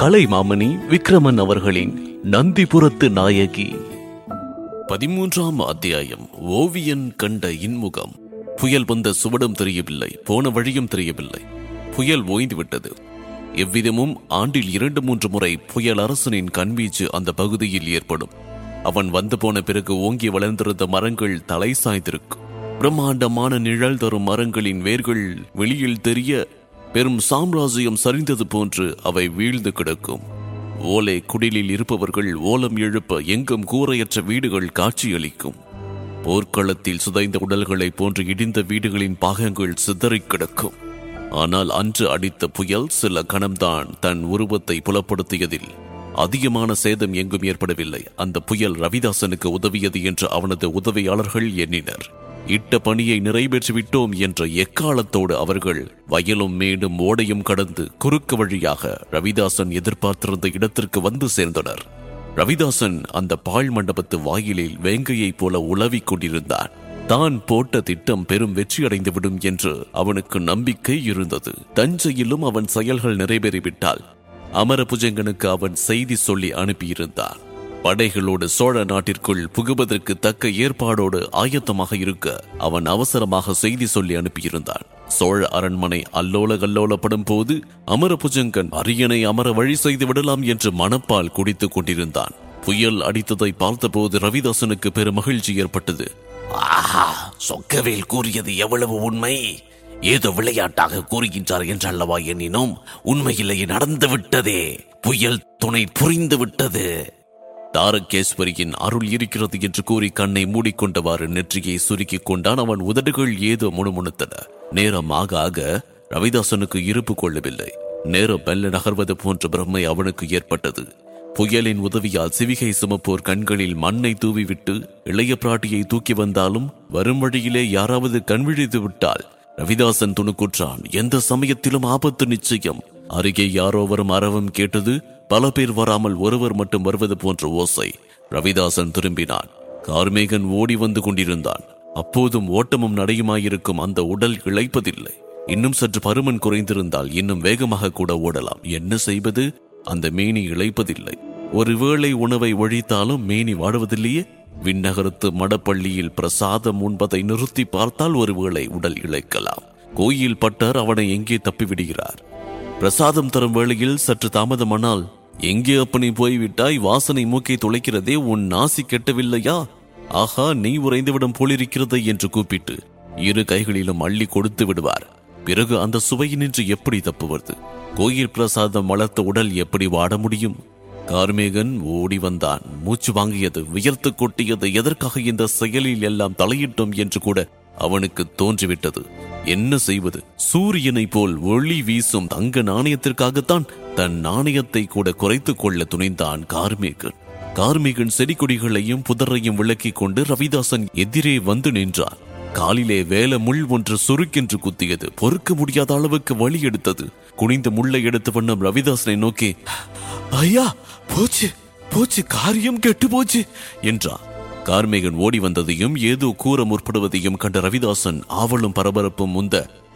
கலைமாமணி விக்ரமன் அவர்களின் நந்திபுரத்து நாயகி பதிமூன்றாம் அத்தியாயம் ஓவியன் கண்ட இன்முகம் புயல் வந்த சுவடும் தெரியவில்லை போன வழியும் தெரியவில்லை புயல் ஓய்ந்து விட்டது எவ்விதமும் ஆண்டில் இரண்டு மூன்று முறை புயல் அரசனின் கண்வீச்சு அந்த பகுதியில் ஏற்படும் அவன் வந்து போன பிறகு ஓங்கி வளர்ந்திருந்த மரங்கள் தலை சாய்ந்திருக்கும் பிரம்மாண்டமான நிழல் தரும் மரங்களின் வேர்கள் வெளியில் தெரிய பெரும் சாம்ராஜ்யம் சரிந்தது போன்று அவை வீழ்ந்து கிடக்கும் ஓலை குடிலில் இருப்பவர்கள் ஓலம் எழுப்ப எங்கும் கூரையற்ற வீடுகள் காட்சியளிக்கும் போர்க்களத்தில் சிதைந்த உடல்களைப் போன்று இடிந்த வீடுகளின் பாகங்கள் சிதறிக் கிடக்கும் ஆனால் அன்று அடித்த புயல் சில கணம்தான் தன் உருவத்தை புலப்படுத்தியதில் அதிகமான சேதம் எங்கும் ஏற்படவில்லை அந்த புயல் ரவிதாசனுக்கு உதவியது என்று அவனது உதவியாளர்கள் எண்ணினர் இட்ட பணியை நிறைவேற்றிவிட்டோம் என்ற எக்காலத்தோடு அவர்கள் வயலும் மேடும் ஓடையும் கடந்து குறுக்கு வழியாக ரவிதாசன் எதிர்பார்த்திருந்த இடத்திற்கு வந்து சேர்ந்தனர் ரவிதாசன் அந்த பாழ் மண்டபத்து வாயிலில் வேங்கையைப் போல உலவிக் கொண்டிருந்தான் தான் போட்ட திட்டம் பெரும் வெற்றியடைந்துவிடும் என்று அவனுக்கு நம்பிக்கை இருந்தது தஞ்சையிலும் அவன் செயல்கள் நிறைவேறிவிட்டால் அமரபுஜங்கனுக்கு அவன் செய்தி சொல்லி அனுப்பியிருந்தான் படைகளோடு சோழ நாட்டிற்குள் புகுவதற்கு தக்க ஏற்பாடோடு ஆயத்தமாக இருக்க அவன் அவசரமாக செய்தி சொல்லி அனுப்பியிருந்தான் சோழ அரண்மனை அல்லோல கல்லோலப்படும் போது அமரபுஜங்கன் அரியணை அமர வழி செய்து விடலாம் என்று மனப்பால் குடித்துக் கொண்டிருந்தான் புயல் அடித்ததை பார்த்தபோது ரவிதாசனுக்கு பெரும் மகிழ்ச்சி ஏற்பட்டது ஆஹா சொக்கவேல் கூறியது எவ்வளவு உண்மை ஏதோ விளையாட்டாக கூறுகின்றார் என்றல்லவா எண்ணினோம் உண்மையிலேயே நடந்து விட்டதே புயல் துணை புரிந்து விட்டது தாரகேஸ்வரியின் அருள் இருக்கிறது என்று கூறி கண்ணை மூடிக்கொண்டவாறு நெற்றியை சுருக்கிக் கொண்டான் அவன் உதடுகள் ஏதோ முணுமுணுத்தன நேரம் ஆக ஆக ரவிதாசனுக்கு இருப்பு கொள்ளவில்லை நேரம் மெல்ல நகர்வது போன்ற பிரம்மை அவனுக்கு ஏற்பட்டது புயலின் உதவியால் சிவிகை சுமப்போர் கண்களில் மண்ணை தூவிவிட்டு இளைய பிராட்டியை தூக்கி வந்தாலும் வரும் வழியிலே யாராவது கண்விழித்து விட்டால் ரவிதாசன் துணுக்குற்றான் எந்த சமயத்திலும் ஆபத்து நிச்சயம் அருகே யாரோ வரும் அரவம் கேட்டது பல பேர் வராமல் ஒருவர் மட்டும் வருவது போன்ற ஓசை ரவிதாசன் திரும்பினான் கார்மேகன் ஓடி வந்து கொண்டிருந்தான் அப்போதும் ஓட்டமும் நடையுமாயிருக்கும் அந்த உடல் இழைப்பதில்லை இன்னும் சற்று பருமன் குறைந்திருந்தால் இன்னும் வேகமாக கூட ஓடலாம் என்ன செய்வது அந்த மேனி இழைப்பதில்லை ஒருவேளை உணவை ஒழித்தாலும் மேனி வாடுவதில்லையே விண்ணகரத்து மடப்பள்ளியில் பிரசாதம் உண்பதை நிறுத்தி பார்த்தால் ஒருவேளை உடல் இழைக்கலாம் கோயில் பட்டர் அவனை எங்கே தப்பிவிடுகிறார் பிரசாதம் தரும் வேளையில் சற்று தாமதமானால் எங்கே அப்பனி போய்விட்டாய் வாசனை மூக்கை துளைக்கிறதே உன் நாசி கெட்டவில்லையா ஆஹா நீ உறைந்துவிடும் போலிருக்கிறது என்று கூப்பிட்டு இரு கைகளிலும் அள்ளி கொடுத்து விடுவார் பிறகு அந்த சுவையினின்று எப்படி தப்புவது கோயில் பிரசாதம் வளர்த்த உடல் எப்படி வாட முடியும் கார்மேகன் ஓடி வந்தான் மூச்சு வாங்கியது வியர்த்து கொட்டியது எதற்காக இந்த செயலில் எல்லாம் தலையிட்டோம் என்று கூட அவனுக்கு தோன்றிவிட்டது என்ன செய்வது சூரியனை போல் ஒளி வீசும் தங்க நாணயத்திற்காகத்தான் தன் நாணயத்தை கூட குறைத்துக் கொள்ள துணிந்தான் கார்மேகன் கார்மேகன் செடி கொடிகளையும் புதரையும் விளக்கிக் கொண்டு ரவிதாசன் எதிரே வந்து நின்றான் காலிலே வேல முள் ஒன்று சுருக்கென்று குத்தியது பொறுக்க முடியாத அளவுக்கு வலி எடுத்தது குனிந்த முள்ளை எடுத்த வண்ணம் ரவிதாசனை நோக்கி ஐயா போச்சு போச்சு காரியம் கெட்டு போச்சு என்றான் கார்மேகன் ஓடி வந்ததையும் ஏதோ கூற முற்படுவதையும் கண்ட ரவிதாசன் ஆவலும் பரபரப்பும் முந்த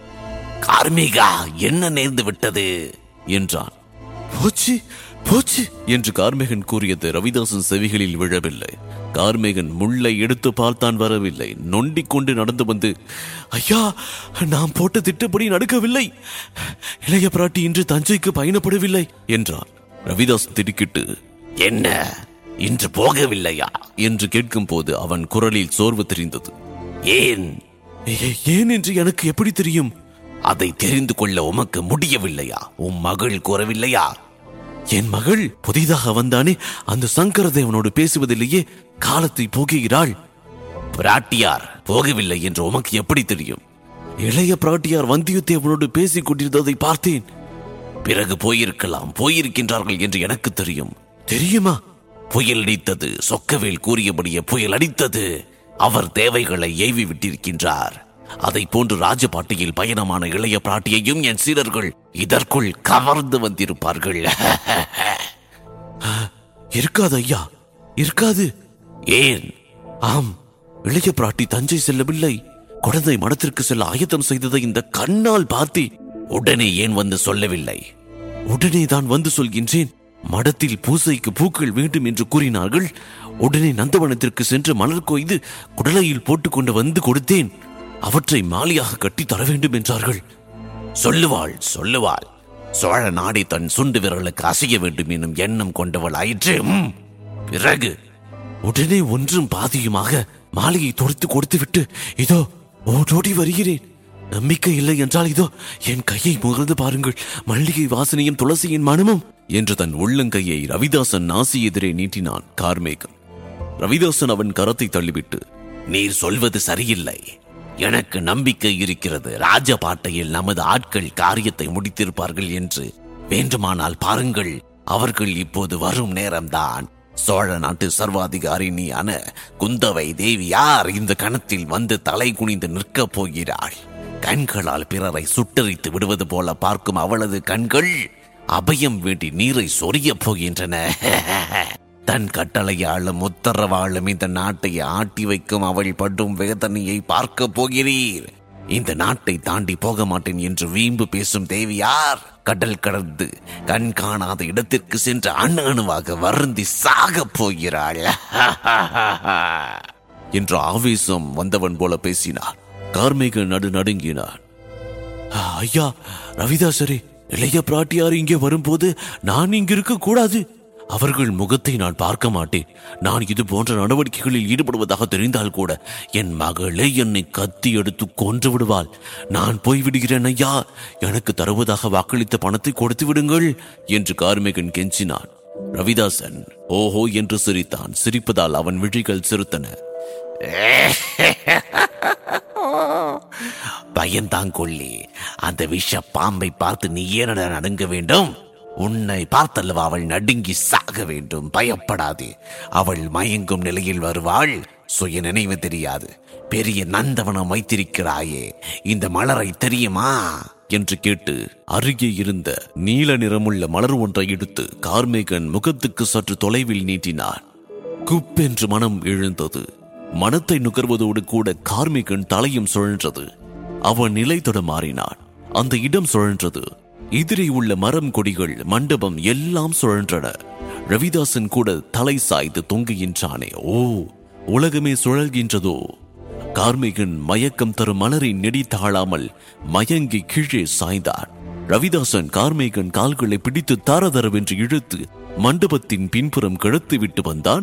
கார்மிகா என்ன நேர்ந்து விட்டது என்றான் போச்சு போச்சு என்று கார்மேகன் கூறியது ரவிதாசன் செவிகளில் விழவில்லை கார்மேகன் முள்ளை எடுத்து பார்த்தான் வரவில்லை நொண்டிக் கொண்டு நடந்து வந்து ஐயா நாம் போட்ட திட்டப்படி நடக்கவில்லை இளைய பிராட்டி இன்று தஞ்சைக்கு பயணப்படவில்லை என்றான் ரவிதாசன் திடுக்கிட்டு என்ன இன்று போகவில்லையா என்று கேட்கும் போது அவன் குரலில் சோர்வு தெரிந்தது ஏன் "ஏ- ஏன் என்று எனக்கு எப்படி தெரியும் அதை தெரிந்து கொள்ள உமக்கு முடியவில்லையா உன் மகள் கூறவில்லையா என் மகள் புதிதாக வந்தானே அந்த சங்கரதேவனோடு பேசுவதிலேயே காலத்தை போக்குகிறாள் பிராட்டியார் போகவில்லை என்று உமக்கு எப்படி தெரியும் இளைய பிராட்டியார் வந்தியத்தேவனோடு பேசிக் கொண்டிருந்ததை பார்த்தேன் பிறகு போயிருக்கலாம் போயிருக்கின்றார்கள் என்று எனக்கு தெரியும் தெரியுமா புயல் அடித்தது சொக்கவேல் கூறியபடியே புயல் அடித்தது அவர் தேவைகளை ஏவி விட்டிருக்கின்றார் அதை போன்று ராஜபாட்டியில் பயணமான இளைய பிராட்டியையும் என் சீடர்கள் இதற்குள் கவர்ந்து வந்திருப்பார்கள் இருக்காது ஐயா இருக்காது ஏன் ஆம் இளைய பிராட்டி தஞ்சை செல்லவில்லை குழந்தை மடத்திற்கு செல்ல ஆயத்தம் செய்ததை இந்த கண்ணால் பார்த்தேன் உடனே ஏன் வந்து சொல்லவில்லை உடனே தான் வந்து சொல்கின்றேன் மடத்தில் பூசைக்கு பூக்கள் வேண்டும் என்று கூறினார்கள் உடனே நந்தவனத்திற்கு சென்று மலர் கொய்து குடலையில் போட்டுக்கொண்டு வந்து கொடுத்தேன் அவற்றை மாலையாக கட்டி தர வேண்டும் என்றார்கள் சொல்லுவாள் சொல்லுவாள் சோழ நாடை தன் சுண்டு விரலுக்கு அசைய வேண்டும் என்னும் எண்ணம் கொண்டவள் ஆயிற்று ம். பிறகு உடனே ஒன்றும் பாதியுமாக மாலையை தொடுத்து கொடுத்துவிட்டு இதோ ஓடோடி வருகிறேன் நம்பிக்கை இல்லை என்றால் இதோ என் கையை முகர்ந்து பாருங்கள் மல்லிகை வாசனையும் துளசியின் மனமும் என்று தன் உள்ளங்கையை ரவிதாசன் நாசி எதிரே நீட்டினான் கார்மேகன் ரவிதாசன் அவன் கரத்தை தள்ளிவிட்டு நீர் சொல்வது சரியில்லை எனக்கு நம்பிக்கை இருக்கிறது ராஜபாட்டையில் நமது ஆட்கள் காரியத்தை முடித்திருப்பார்கள் என்று வேண்டுமானால் பாருங்கள் அவர்கள் இப்போது வரும் நேரம்தான் சோழ நாட்டு சர்வாதிகாரிணியான குந்தவை தேவியார் இந்த கணத்தில் வந்து தலை குனிந்து நிற்கப் போகிறாள் கண்களால் பிறரை சுட்டரித்து விடுவது போல பார்க்கும் அவளது கண்கள் அபயம் வேண்டி நீரை சொரியப் போகின்றன தன் கட்டளையாளும் உத்தரவாளும் இந்த நாட்டை ஆட்டி வைக்கும் அவள் படும் வேதனையை பார்க்க போகிறீர் இந்த நாட்டை தாண்டி போக மாட்டேன் என்று வீம்பு பேசும் தேவியார் கடல் கடந்து கண் காணாத இடத்திற்கு சென்று அணு அணுவாக வருந்தி சாகப் போகிறாள் என்ற ஆவேசம் வந்தவன் போல பேசினார் கார்மேகன் நடு நடுங்கினார் "ஆ, ஐயா ரவிதாசரே இளைய பிராட்டியார் இங்கே வரும்போது நான் இங்கு இருக்க கூடாது அவர்கள் முகத்தை நான் பார்க்க மாட்டேன் நான் இது போன்ற நடவடிக்கைகளில் ஈடுபடுவதாக தெரிந்தால் கூட என் மகளே என்னை கத்தி எடுத்து கொன்று விடுவாள் நான் போய்விடுகிறேன் ஐயா எனக்கு தருவதாக வாக்களித்த பணத்தை கொடுத்து விடுங்கள் என்று கார்மேகன் கெஞ்சினான் ரவிதாசன் ஓஹோ என்று சிரித்தான் சிரிப்பதால் அவன் விழிகள் சிறுத்தன பயந்தாங்கொள்ளி அந்த விஷ பாம்பை பார்த்து நீ ஏனட நடுங்க வேண்டும் உன்னை பார்த்தல்லவா அவள் நடுங்கி சாக வேண்டும் பயப்படாதே அவள் மயங்கும் நிலையில் வருவாள் சுய நினைவு தெரியாது பெரிய நந்தவனம் வைத்திருக்கிறாயே இந்த மலரை தெரியுமா என்று கேட்டு அருகே இருந்த நீல நிறமுள்ள மலர் ஒன்றை எடுத்து கார்மேகன் முகத்துக்கு சற்று தொலைவில் நீட்டினார் குப்பென்று மனம் எழுந்தது மனத்தை நுகர்வதோடு கூட கார்மேகன் தலையும் சுழன்றது அவன் நிலை தொட மாறினான் அந்த இடம் சுழன்றது எதிரே உள்ள மரம் கொடிகள் மண்டபம் எல்லாம் சுழன்றன ரவிதாசன் கூட தலை சாய்த்து தொங்குகின்றானே ஓ உலகமே சுழல்கின்றதோ கார்மேகன் மயக்கம் தரும் மலரின் நெடி தாழாமல் மயங்கி கீழே சாய்ந்தார் ரவிதாசன் கார்மேகன் கால்களை பிடித்து தாரதரவென்று இழுத்து மண்டபத்தின் பின்புறம் கிடத்து விட்டு வந்தான்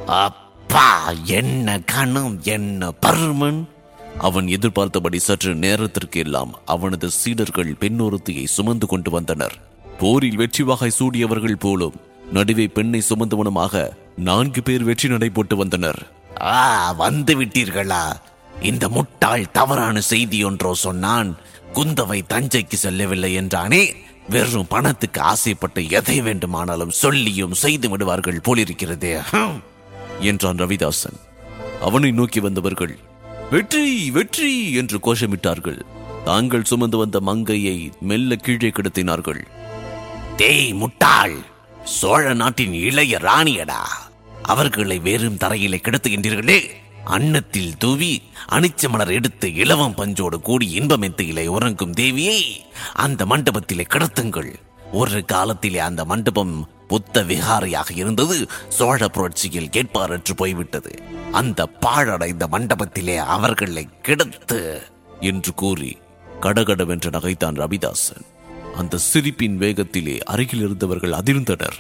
அப்பா என்ன கணம் என்ன பருமன் அவன் எதிர்பார்த்தபடி சற்று நேரத்திற்கு எல்லாம் அவனது சீடர்கள் பெண்ணொருத்தியை சுமந்து கொண்டு வந்தனர் போரில் வெற்றி வகை சூடியவர்கள் போலும் நடுவே பெண்ணை சுமந்தவனுமாக நான்கு பேர் வெற்றி நடை போட்டு வந்தனர் ஆ வந்து விட்டீர்களா இந்த முட்டாள் தவறான செய்தி ஒன்றோ சொன்னான் குந்தவை தஞ்சைக்கு செல்லவில்லை என்றானே வெறும் பணத்துக்கு ஆசைப்பட்டு எதை வேண்டுமானாலும் சொல்லியும் செய்து விடுவார்கள் போலிருக்கிறதே ஹம். என்றான் ரவிதாசன் அவனை நோக்கி வந்தவர்கள் வெற்றி வெற்றி என்று கோஷமிட்டார்கள் தாங்கள் சுமந்து வந்த மங்கையை மெல்ல கீழே கிடத்தினார்கள் டேய் முட்டாள் சோழ நாட்டின் இளைய ராணியடா அவர்களை வெறும் தரையிலே கிடத்துகின்றீர்களே அன்னத்தில் தூவி அனிச்ச மலர் எடுத்து இலவம் பஞ்சோடு கூடி இன்பமெத்தையிலே உறங்கும் தேவியை அந்த மண்டபத்திலே கிடத்துங்கள் ஒரு காலத்திலே அந்த மண்டபம் புத்த விகாரையாக இருந்தது சோழ புரட்சியில் கேட்பாரற்று போய்விட்டது அந்த பாழடைந்த மண்டபத்திலே அவர்களை கிடத்து என்று கூறி கடகடவென்று நகைத்தான் ரவிதாசன் அந்த சிரிப்பின் வேகத்திலே அருகில் இருந்தவர்கள் அதிர்ந்தனர்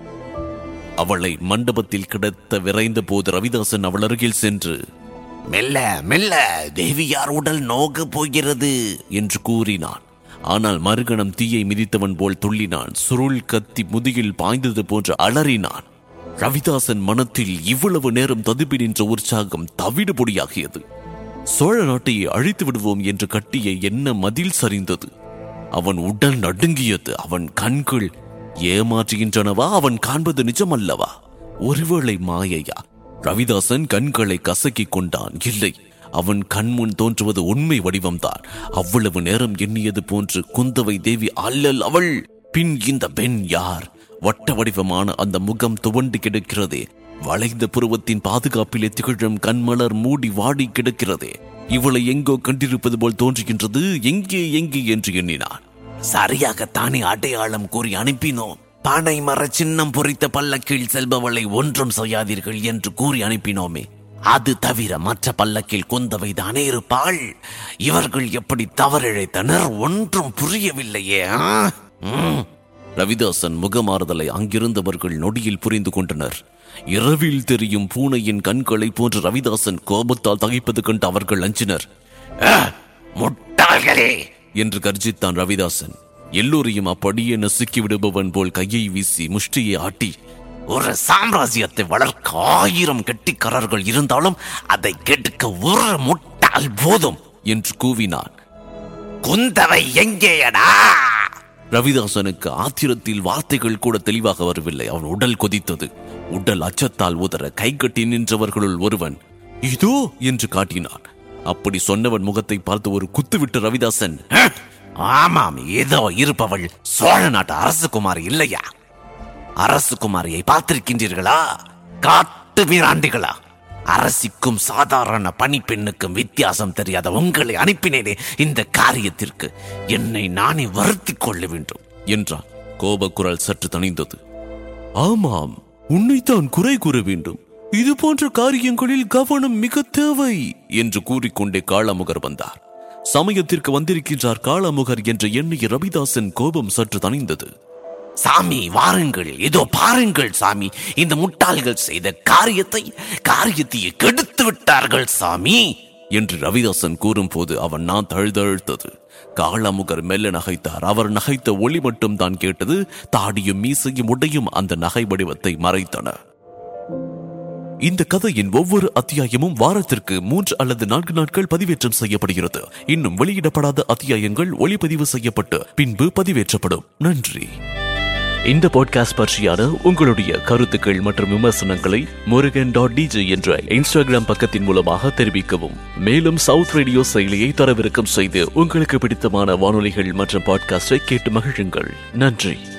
அவளை மண்டபத்தில் கிடத்த விரைந்த போது ரவிதாசன் அவள் அருகில் சென்று மெல்ல மெல்ல தேவியார் உடல் நோக போகிறது என்று கூறினான் ஆனால் மறுகணம் தீயை மிதித்தவன் போல் துள்ளினான் சுருள் கத்தி முதுகில் பாய்ந்தது போன்று அலறினான் ரவிதாசன் மனத்தில் இவ்வளவு நேரம் ததுப்பி நின்ற உற்சாகம் தவிடு பொடியாகியது சோழ நாட்டை அழித்து விடுவோம் என்று கட்டிய என்ன மதில் சரிந்தது அவன் உடல் நடுங்கியது அவன் கண்கள் ஏமாற்றுகின்றனவா அவன் காண்பது நிஜமல்லவா ஒருவேளை மாயையா ரவிதாசன் கண்களை கசக்கிக் கொண்டான் இல்லை அவன் கண்முன் தோன்றுவது உண்மை வடிவம்தான் அவ்வளவு நேரம் எண்ணியது போன்று குந்தவை தேவி அல்லல் அவள் பின் இந்த பெண் யார் வட்ட வடிவமான அந்த முகம் துவண்டு கிடக்கிறதே வளைந்த புருவத்தின் பாதுகாப்பிலே திகழும் கண்மலர் மூடி வாடி கிடக்கிறதே இவளை எங்கோ கண்டிருப்பது போல் தோன்றுகின்றது எங்கே எங்கே என்று எண்ணினான் சரியாகத்தானே அடையாளம் கூறி அனுப்பினோம் பானை மர சின்னம் பொறித்த பல்லக்கில் செல்பவளை ஒன்றும் செய்யாதீர்கள் என்று கூறி அனுப்பினோமே அது தவிர மற்ற பல்லக்கில் குந்தவை தானே இருப்பாள் இவர்கள் எப்படி தவறிழைத்தனர் ஒன்றும் புரியவில்லையே ஆ? ம். ரவிதாசன் முகமாறுதலை அங்கிருந்தவர்கள் நொடியில் புரிந்து கொண்டனர் இரவில் தெரியும் பூனையின் கண்களை போன்று ரவிதாசன் கோபத்தால் தகைப்பது கண்டு அவர்கள் அஞ்சினர் ஆ, முட்டாள்களே என்று கர்ஜித்தான் ரவிதாசன் எல்லோரையும் அப்படியே நசுக்கி விடுபவன் போல் கையை வீசி முஷ்டியை ஆட்டி ஒரு சாம்ராஜ்யத்தை வளர்க்க ஆயிரம் கெட்டிக்காரர்கள் இருந்தாலும் அதை கெடுக்க ஒரு முட்டாள் போதும் என்று கூவினான் குந்தவை எங்கேயடா ரவிதாசனுக்கு ஆத்திரத்தில் வார்த்தைகள் கூட தெளிவாக வரவில்லை அவன் உடல் கொதித்தது உடல் அச்சத்தால் உதற கை கட்டி நின்றவர்களுள் ஒருவன் இதோ என்று காட்டினான் அப்படி சொன்னவன் முகத்தை பார்த்து ஒரு குத்துவிட்ட ரவிதாசன் ஹம், ஆமாம் ஏதோ இருப்பவள் சோழ நாட்டு அரசகுமாரி இல்லையா அரசகுமாரியை பார்த்திருக்கின்றீர்களா காட்டு மீராண்டிகளா அரசிக்கும் சாதாரண பணிப்பெண்ணுக்கும் வித்தியாசம் தெரியாத உங்களை அனுப்பினேனே இந்த காரியத்திற்கு என்னை நானே வருத்திக் கொள்ள வேண்டும் என்றான் கோபக்குரல் சற்று தணிந்தது ஆமாம் உன்னைத்தான் குறை கூற வேண்டும் இது போன்ற காரியங்களில் கவனம் மிக தேவை என்று கூறிக்கொண்டே காளாமுகர் வந்தார் சமயத்திற்கு வந்திருக்கின்றார் காளாமுகர் என்ற எண்ணிய ரவிதாசன் கோபம் சற்று தணிந்தது சாமி வாருங்கள் இதோ பாருங்கள் சாமி இந்த முட்டாள்கள் செய்த காரியத்தை காரியத்தையே கெடுத்து விட்டார்கள் சாமி என்று ரவிதாசன் கூறும்போது அவன் நான் தழுதழுத்தது காளாமுகர் மெல்ல நகைத்தார் அவர் நகைத்த ஒளி மட்டும் தான் கேட்டது தாடியும் மீசையும் உடையும் அந்த நகை வடிவத்தை மறைத்தன இந்த கதையின் ஒவ்வொரு அத்தியாயமும் வாரத்திற்கு மூன்று அல்லது நான்கு நாட்கள் பதிவேற்றம் செய்யப்படுகிறது இன்னும் வெளியிடப்படாத அத்தியாயங்கள் ஒளிப்பதிவு செய்யப்பட்டு பின்பு பதிவேற்றப்படும் நன்றி இந்த பாட்காஸ்ட் பற்றியான உங்களுடைய கருத்துக்கள் மற்றும் விமர்சனங்களை முருகன் டாட் டிஜே என்ற இன்ஸ்டாகிராம் பக்கத்தின் மூலமாக தெரிவிக்கவும் மேலும் சவுத் ரேடியோ செயலியை தரவிறக்கம் செய்து உங்களுக்கு பிடித்தமான வானொலிகள் மற்றும் பாட்காஸ்டை கேட்டு மகிழுங்கள் நன்றி